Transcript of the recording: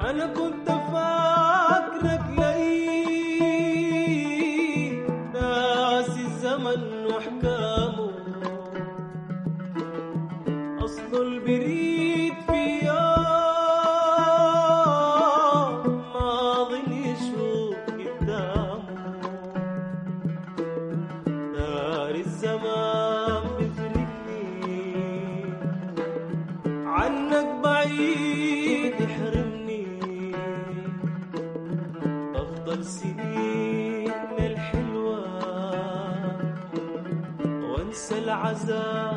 أنا كنت فاكرك لي ناسي الزمن وأحكامه أصل البريد في يوم ماضي يشوف قدامه دار الزمان بفرقني عنك بعيد يحرمني أفضل سنين الحلوة وانسى العذاب